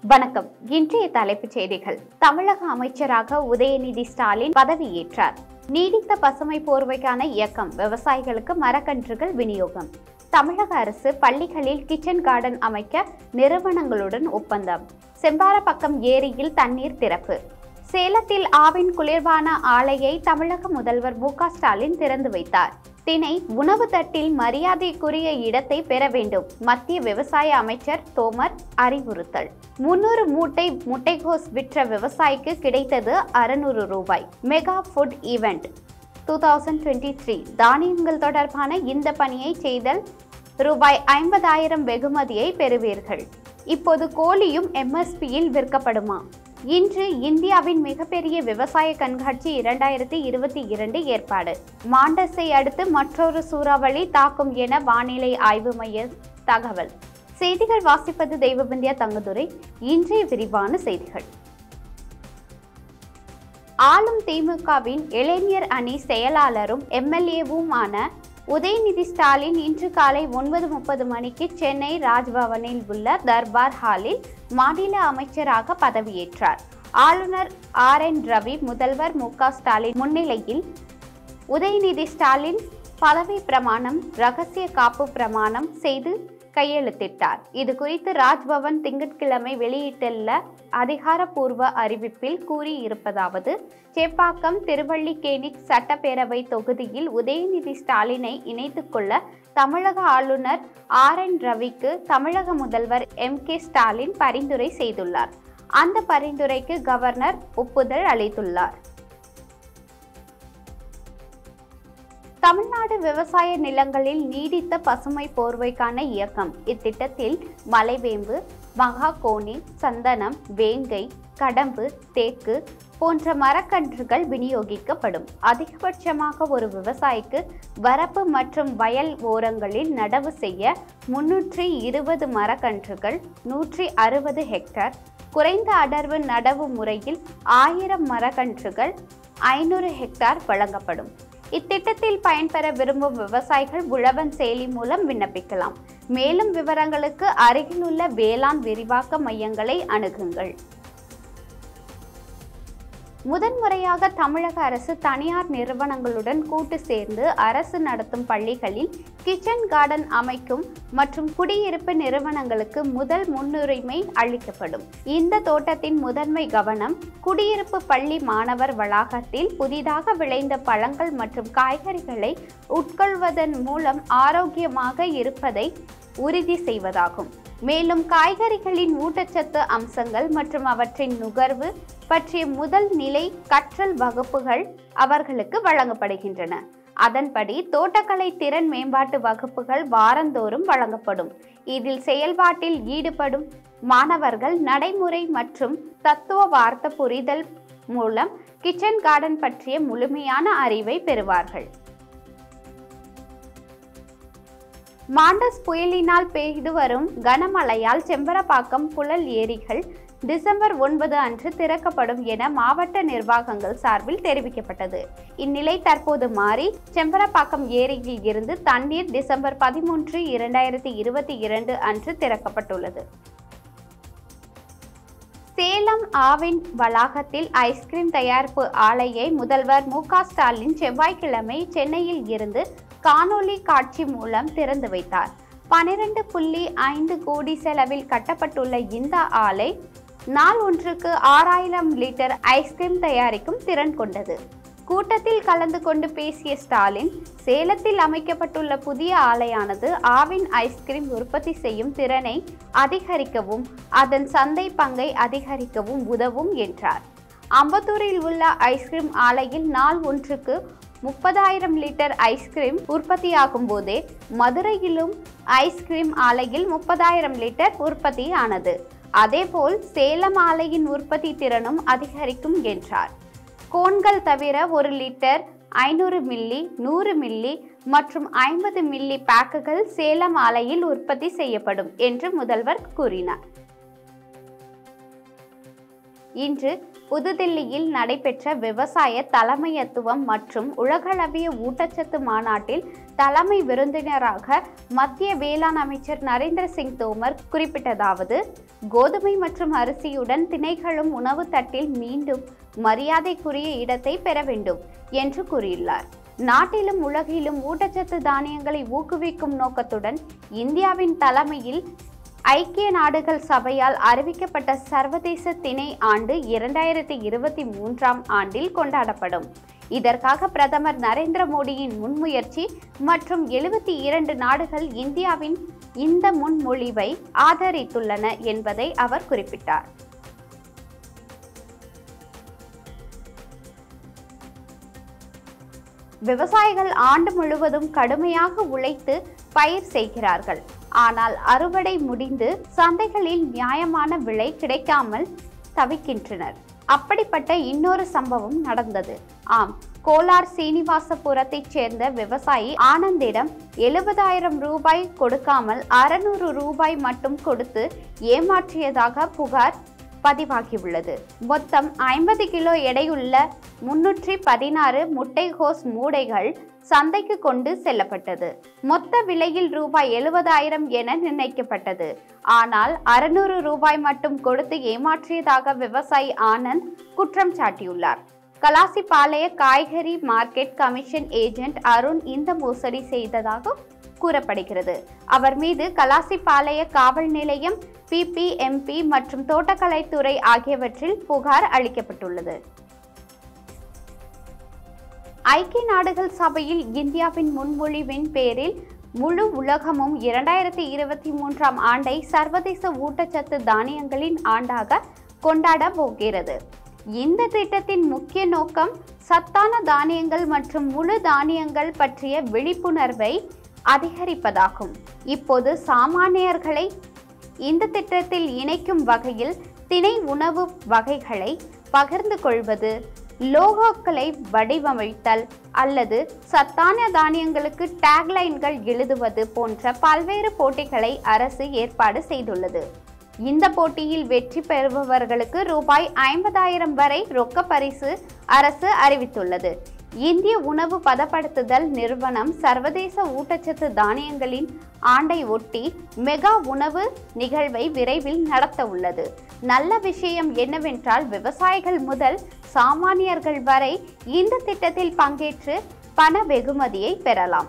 வணக்கம் இன்றைய தலைப்புச் செய்திகள் தமிழக அமைச்சராக உதயநிதி ஸ்டாலின் பதவியேற்றார் நீடித்த பசுமை போர்வைக்கான இயக்கம் விவசாயிகளுக்கு மரக்கன்றுகள் விநியோகம் தமிழக அரசு பள்ளிகளில் கிச்சன் கார்டன் அமைக்க நிறுவனங்களுடன் ஒப்பந்தம் செம்பாரப்பக்கம் ஏரியில் தண்ணீர் திறப்பு சேலத்தில் ஆவின் குளிர்பான ஆலையை தமிழக முதல்வர் மு க ஸ்டாலின் திறந்து வைத்தார் திணை உணவு தட்டில் மரியாதைக்குரிய இடத்தை பெற வேண்டும் மத்திய விவசாய அமைச்சர் தோமர் அறிவுறுத்தல் முன்னூறு மூட்டை முட்டைகோஸ் விற்ற விவசாயிக்கு கிடைத்தது அறுநூறு ரூபாய் mega food event two thousand twenty three தானியங்கள் தொடர்பான இந்த பணியை செய்தல் ரூபாய் ஐம்பதாயிரம் வெகுமதியை பெறுவீர்கள் இப்போது கோழியும் எம்எஸ்பியில் விற்கப்படுமா இன்று இந்தியாவின் மிகப்பெரிய விவசாய கண்காட்சி இரண்டாயிரத்தி இருபத்தி இரண்டு ஏற்பாடு மாண்டஸை அடுத்து மற்றொரு சூறாவளி தாக்கும் என வானிலை ஆய்வு மைய தகவல் செய்திகள் வாசிப்பது தெய்வபந்தியா தங்கதுரை இன்றைய விரிவான செய்திகள் ஆளும் திமுகவின் இளைஞர் அணி செயலாளரும் எம்எல்ஏவுமான உதயநிதி ஸ்டாலின் இன்று காலை ஒன்பது முப்பது மணிக்கு சென்னை ராஜ்பவனில் உள்ள தர்பார் ஹாலில் மாநில அமைச்சராக பதவியேற்றார் ஆளுநர் ஆர் என் ரவி முதல்வர் மு க ஸ்டாலின் முன்னிலையில் உதயநிதி ஸ்டாலின் பதவி பிரமாணம் ரகசிய காப்பு பிரமாணம் செய்து கையெழுத்திட்டார் இது குறித்து ராஜ்பவன் திங்கட்கிழமை வெளியிட்டுள்ள அதிகாரப்பூர்வ அறிவிப்பில் கூறியிருப்பதாவது சேப்பாக்கம் திருவள்ளிக்கேணி சட்டப்பேரவை தொகுதியில் உதயநிதி ஸ்டாலினை இணைத்துக் கொள்ள தமிழக ஆளுநர் ஆர் என் ரவிக்கு தமிழக முதல்வர் எம் கே ஸ்டாலின் பரிந்துரை செய்துள்ளார் அந்த பரிந்துரைக்கு கவர்னர் ஒப்புதல் அளித்துள்ளார் தமிழ்நாடு விவசாய நிலங்களில் நீடித்த பசுமை போர்வைக்கான இயக்கம் இத்திட்டத்தில் மலைவேம்பு மகாகோனி சந்தனம் வேங்கை கடம்பு தேக்கு போன்ற மரக்கன்றுகள் விநியோகிக்கப்படும் அதிகபட்சமாக ஒரு விவசாயிக்கு வரப்பு மற்றும் வயல் ஓரங்களில் நடவு செய்ய முன்னூற்றி இருபது மரக்கன்றுகள் நூற்றி அறுபது ஹெக்டேர் குறைந்த அடர்வு நடவு முறையில் ஆயிரம் மரக்கன்றுகள் ஐநூறு ஹெக்டார் வழங்கப்படும் இத்திட்டத்தில் பயன்பெற விரும்பும் விவசாயிகள் உழவன் செயலி மூலம் விண்ணப்பிக்கலாம் மேலும் விவரங்களுக்கு அருகிலுள்ள வேளாண் விரிவாக்க மையங்களை அணுகுங்கள் முதன்முறையாக தமிழக அரசு தனியார் நிறுவனங்களுடன் கூட்டு சேர்ந்து அரசு நடத்தும் பள்ளிகளில் கிச்சன் கார்டன் அமைக்கும் மற்றும் குடியிருப்பு நிறுவனங்களுக்கு முதல் முன்னுரிமை அளிக்கப்படும் இந்த தோட்டத்தின் முதன்மை கவனம் குடியிருப்பு பள்ளி மாணவர் வளாகத்தில் புதிதாக விளைந்த பழங்கள் மற்றும் காய்கறிகளை உட்கொள்வதன் மூலம் ஆரோக்கியமாக இருப்பதை உறுதி செய்வதாகும் மேலும் காய்கறிகளின் ஊட்டச்சத்து அம்சங்கள் மற்றும் அவற்றின் நுகர்வு பற்றிய முதல் நிலை கற்றல் வகுப்புகள் அவர்களுக்கு வழங்கப்படுகின்றன அதன்படி தோட்டக்கலை திறன் மேம்பாட்டு வகுப்புகள் வாரந்தோறும் வழங்கப்படும் இதில் செயல்பாட்டில் ஈடுபடும் மாணவர்கள் நடைமுறை மற்றும் தத்துவ வார்த்த புரிதல் மூலம் கிச்சன் கார்டன் பற்றிய முழுமையான அறிவை பெறுவார்கள் மாண்டஸ் புயலினால் பெய்து வரும் கனமழையால் செம்பரப்பாக்கம் புழல் ஏரிகள் டிசம்பர் ஒன்பது அன்று திறக்கப்படும் என மாவட்ட நிர்வாகங்கள் சார்பில் தெரிவிக்கப்பட்டது இந்நிலை தற்போது மாறி செம்பரப்பாக்கம் ஏரியில் இருந்து தண்ணீர் டிசம்பர் பதிமூன்று இரண்டாயிரத்தி இருபத்தி இரண்டு அன்று திறக்கப்பட்டுள்ளது சேலம் ஆவின் வளாகத்தில் ஐஸ்கிரீம் தயாரிப்பு ஆலையை முதல்வர் மு க ஸ்டாலின் செவ்வாய்க்கிழமை சென்னையில் இருந்து காணொலி காட்சி மூலம் திறந்து வைத்தார் பனிரெண்டு புள்ளி ஐந்து கோடி செலவில் கட்டப்பட்டுள்ள இந்த ஆலை நாள் ஒன்றுக்கு ஆறாயிரம் லிட்டர் ஐஸ்கிரீம் தயாரிக்கும் திறன் கொண்டது கூட்டத்தில் கலந்து கொண்டு பேசிய ஸ்டாலின் சேலத்தில் அமைக்கப்பட்டுள்ள புதிய ஆலையானது ஆவின் ஐஸ்கிரீம் உற்பத்தி செய்யும் திறனை அதிகரிக்கவும் அதன் சந்தை பங்கை அதிகரிக்கவும் உதவும் என்றார் அம்பத்தூரில் உள்ள ஐஸ்கிரீம் ஆலையில் நாள் ஒன்றுக்கு முப்பதாயிரம் லிட்டர் ஐஸ்கிரீம் உற்பத்தியாகும் போதே மதுரையிலும் ஐஸ்கிரீம் ஆலையில் முப்பதாயிரம் லிட்டர் உற்பத்தி ஆனது அதேபோல் சேலம் ஆலையின் உற்பத்தி திறனும் அதிகரிக்கும் என்றார் கோன்கள் தவிர ஒரு லிட்டர் ஐநூறு மில்லி நூறு மில்லி மற்றும் ஐம்பது மில்லி பேக்குகள் சேலம் ஆலையில் உற்பத்தி செய்யப்படும் என்று முதல்வர் கூறினார் இன்று புதுதில்லியில் நடைபெற்ற விவசாய தலைமையத்துவம் மற்றும் உலகளவிய ஊட்டச்சத்து மாநாட்டில் தலைமை விருந்தினராக மத்திய வேளாண் அமைச்சர் நரேந்திர சிங் தோமர் குறிப்பிட்டதாவது கோதுமை மற்றும் அரிசியுடன் திணைகளும் உணவு தட்டில் மீண்டும் மரியாதைக்குரிய இடத்தை பெற வேண்டும் என்று கூறியுள்ளார் நாட்டிலும் உலகிலும் ஊட்டச்சத்து தானியங்களை ஊக்குவிக்கும் நோக்கத்துடன் இந்தியாவின் தலைமையில் ஐக்கிய நாடுகள் சபையால் அறிவிக்கப்பட்ட சர்வதேச திணை ஆண்டு இரண்டாயிரத்தி இருபத்தி மூன்றாம் ஆண்டில் கொண்டாடப்படும் இதற்காக பிரதமர் நரேந்திர மோடியின் முன்முயற்சி மற்றும் எழுபத்தி இரண்டு நாடுகள் இந்தியாவின் இந்த முன்மொழிவை ஆதரித்துள்ளன என்பதை அவர் குறிப்பிட்டார் விவசாயிகள் ஆண்டு முழுவதும் கடுமையாக உழைத்து பயிர் செய்கிறார்கள் ஆனால் அறுவடை முடிந்து சந்தைகளில் நியாயமான விலை கிடைக்காமல் தவிக்கின்றனர் அப்படிப்பட்ட இன்னொரு சம்பவம் நடந்தது ஆம் கோலார் சீனிவாசபுரத்தைச் சேர்ந்த விவசாயி ஆனந்திடம் எழுபதாயிரம் ரூபாய் கொடுக்காமல் அறுநூறு ரூபாய் மட்டும் கொடுத்து ஏமாற்றியதாக புகார் பதிவாகியுள்ளது மொத்தம் ஐம்பது கிலோ எடையுள்ள முன்னூற்றி பதினாறு முட்டைகோஸ் மூடைகள் சந்தைக்கு கொண்டு செல்லப்பட்டது மொத்த விலையில் ரூபாய் எழுபதாயிரம் என நிர்ணயிக்கப்பட்டது ஆனால் அறுநூறு ரூபாய் மட்டும் கொடுத்து ஏமாற்றியதாக விவசாயி ஆனந்த் குற்றம் சாட்டியுள்ளார் கலாசிபாளைய காய்கறி மார்க்கெட் கமிஷன் ஏஜென்ட் அருண் இந்த மோசடி செய்ததாக கூறப்படுகிறது அவர் மீது கலாசிபாளைய காவல் நிலையம் பிபிஎம்பி மற்றும் தோட்டக்கலைத்துறை ஆகியவற்றில் புகார் அளிக்கப்பட்டுள்ளது ஐக்கிய நாடுகள் சபையில் இந்தியாவின் முன்மொழிவின் பேரில் முழு உலகமும் இரண்டாயிரத்தி இருபத்தி மூன்றாம் ஆண்டை சர்வதேச ஊட்டச்சத்து தானியங்களின் ஆண்டாக கொண்டாட போகிறது இந்த திட்டத்தின் முக்கிய நோக்கம் சத்தான தானியங்கள் மற்றும் முழு தானியங்கள் பற்றிய விழிப்புணர்வை அதிகரிப்பதாகும் இப்போது சாமானியர்களை இந்த திட்டத்தில் இணைக்கும் வகையில் திணை உணவு வகைகளை பகிர்ந்து கொள்வது லோகோக்களை வடிவமைத்தல் அல்லது சத்தான தானியங்களுக்கு டேக்லைன்கள் எழுதுவது போன்ற பல்வேறு போட்டிகளை அரசு ஏற்பாடு செய்துள்ளது இந்த போட்டியில் வெற்றி பெறுபவர்களுக்கு ரூபாய் ஐம்பதாயிரம் வரை ரொக்க பரிசு அரசு அறிவித்துள்ளது இந்திய உணவு பதப்படுத்துதல் நிறுவனம் சர்வதேச ஊட்டச்சத்து தானியங்களின் ஆண்டை ஒட்டி மெகா உணவு நிகழ்வை விரைவில் நடத்த உள்ளது நல்ல விஷயம் என்னவென்றால் விவசாயிகள் முதல் சாமானியர்கள் வரை இந்த திட்டத்தில் பங்கேற்று பண வெகுமதியை பெறலாம்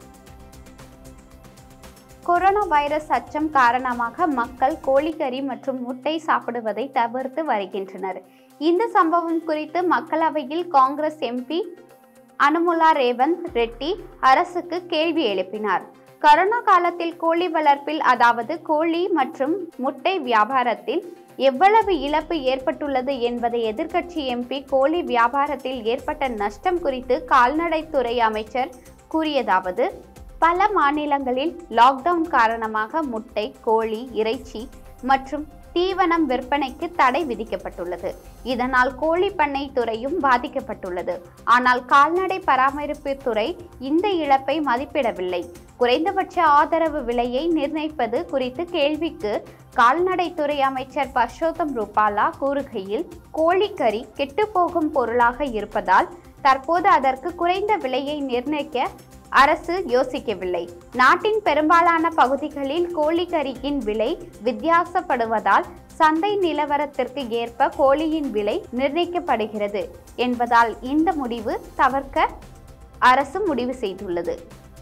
கொரோனா வைரஸ் அச்சம் காரணமாக மக்கள் கோழிக்கறி மற்றும் முட்டை சாப்பிடுவதை தவிர்த்து வருகின்றனர் இந்த சம்பவம் குறித்து மக்களவையில் காங்கிரஸ் எம்பி அனுமுலா ரேவந்த் ரெட்டி அரசுக்கு கேள்வி எழுப்பினார் கரோனா காலத்தில் கோழி வளர்ப்பில் அதாவது கோழி மற்றும் முட்டை வியாபாரத்தில் எவ்வளவு இழப்பு ஏற்பட்டுள்ளது என்பதை எதிர்க்கட்சி எம்பி கோழி வியாபாரத்தில் ஏற்பட்ட நஷ்டம் குறித்து கால்நடைத்துறை அமைச்சர் கூறியதாவது பல மாநிலங்களில் லாக்டவுன் காரணமாக முட்டை கோழி இறைச்சி மற்றும் தீவனம் விற்பனைக்கு தடை விதிக்கப்பட்டுள்ளது இதனால் கோழி பண்ணை துறையும் பாதிக்கப்பட்டுள்ளது ஆனால் கால்நடை பராமரிப்பு துறை இந்த இழப்பை மதிப்பிடவில்லை குறைந்தபட்ச ஆதரவு விலையை நிர்ணயிப்பது குறித்து கேள்விக்கு கால்நடைத்துறை அமைச்சர் பர்ஷோத்தம் ரூபாலா கூறுகையில் கோழிக்கறி கெட்டுப்போகும் பொருளாக இருப்பதால் தற்போது அதற்கு குறைந்த விலையை நிர்ணயிக்க அரசு யோசிக்கவில்லை நாட்டின் பெரும்பாலான பகுதிகளில் கோழிக்கறியின் விலை வித்தியாசப்படுவதால் சந்தை நிலவரத்திற்கு ஏற்ப கோழியின் விலை நிர்ணயிக்கப்படுகிறது என்பதால் இந்த முடிவு தவிர்க்க அரசு முடிவு செய்துள்ளது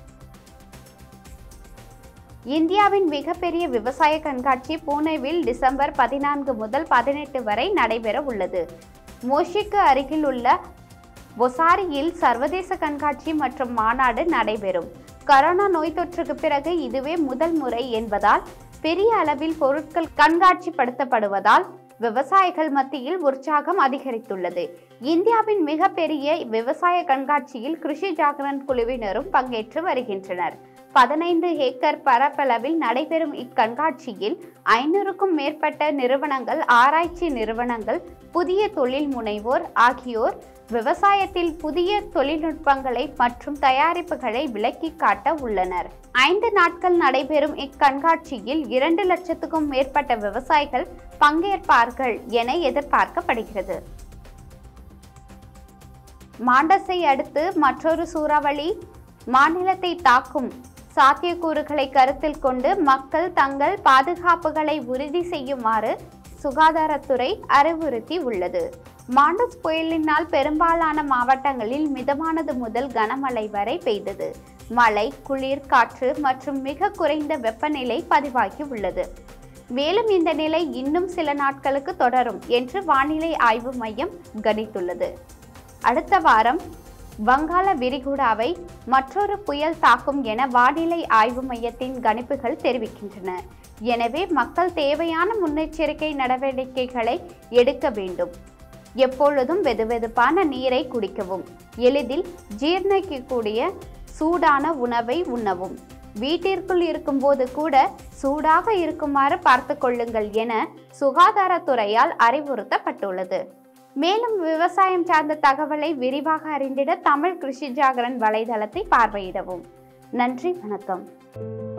இந்தியாவின் மிகப்பெரிய விவசாய கண்காட்சி பூனேவில் டிசம்பர் பதினான்கு முதல் பதினெட்டு வரை நடைபெற உள்ளது மோஷிக்கு அருகில் உள்ள பொசாரியில் சர்வதேச கண்காட்சி மற்றும் மாநாடு நடைபெறும் கரோனா நோய் தொற்றுக்கு பிறகு இதுவே முதல் முறை என்பதால் பெரிய அளவில் பொருட்கள் கண்காட்சிப்படுத்தப்படுவதால் விவசாயிகள் மத்தியில் உற்சாகம் அதிகரித்துள்ளது இந்தியாவின் மிகப்பெரிய விவசாய கண்காட்சியில் கிருஷி ஜாகரன் குழுவினரும் பங்கேற்று வருகின்றனர் பதினைந்து ஏக்கர் பரப்பளவில் நடைபெறும் இக்கண்காட்சியில் ஐநூறுக்கும் மேற்பட்ட நிறுவனங்கள் ஆராய்ச்சி நிறுவனங்கள் புதிய தொழில் முனைவோர் ஆகியோர் விவசாயத்தில் புதிய தொழில்நுட்பங்களை மற்றும் தயாரிப்புகளை விளக்கி காட்ட உள்ளனர் ஐந்து நாட்கள் நடைபெறும் இக்கண்காட்சியில் இரண்டு லட்சத்துக்கும் மேற்பட்ட விவசாயிகள் பங்கேற்பார்கள் என எதிர்பார்க்கப்படுகிறது மாண்டஸை அடுத்து மற்றொரு சூறாவளி மாநிலத்தை தாக்கும் சாத்தியக்கூறுகளை கருத்தில் கொண்டு மக்கள் தங்கள் பாதுகாப்புகளை உறுதி செய்யுமாறு சுகாதாரத்துறை அறிவுறுத்தி உள்ளது மாண்டஸ் புயலினால் பெரும்பாலான மாவட்டங்களில் மிதமானது முதல் கனமழை வரை பெய்தது மழை குளிர் காற்று மற்றும் மிக குறைந்த வெப்பநிலை பதிவாகி உள்ளது மேலும் இந்த நிலை இன்னும் சில நாட்களுக்கு தொடரும் என்று வானிலை ஆய்வு மையம் கணித்துள்ளது அடுத்த வாரம் வங்காள விரிகுடாவை மற்றொரு புயல் தாக்கும் என வானிலை ஆய்வு மையத்தின் கணிப்புகள் தெரிவிக்கின்றன எனவே மக்கள் தேவையான முன்னெச்சரிக்கை நடவடிக்கைகளை எடுக்க வேண்டும் எப்பொழுதும் வெதுவெதுப்பான நீரை குடிக்கவும் எளிதில் ஜீர்ணிக்கக்கூடிய சூடான உணவை உண்ணவும் வீட்டிற்குள் இருக்கும்போது கூட சூடாக இருக்குமாறு பார்த்து கொள்ளுங்கள் என சுகாதாரத்துறையால் அறிவுறுத்தப்பட்டுள்ளது மேலும் விவசாயம் சார்ந்த தகவலை விரிவாக அறிந்திட தமிழ் கிருஷி ஜாகரன் வலைதளத்தை பார்வையிடவும் நன்றி வணக்கம்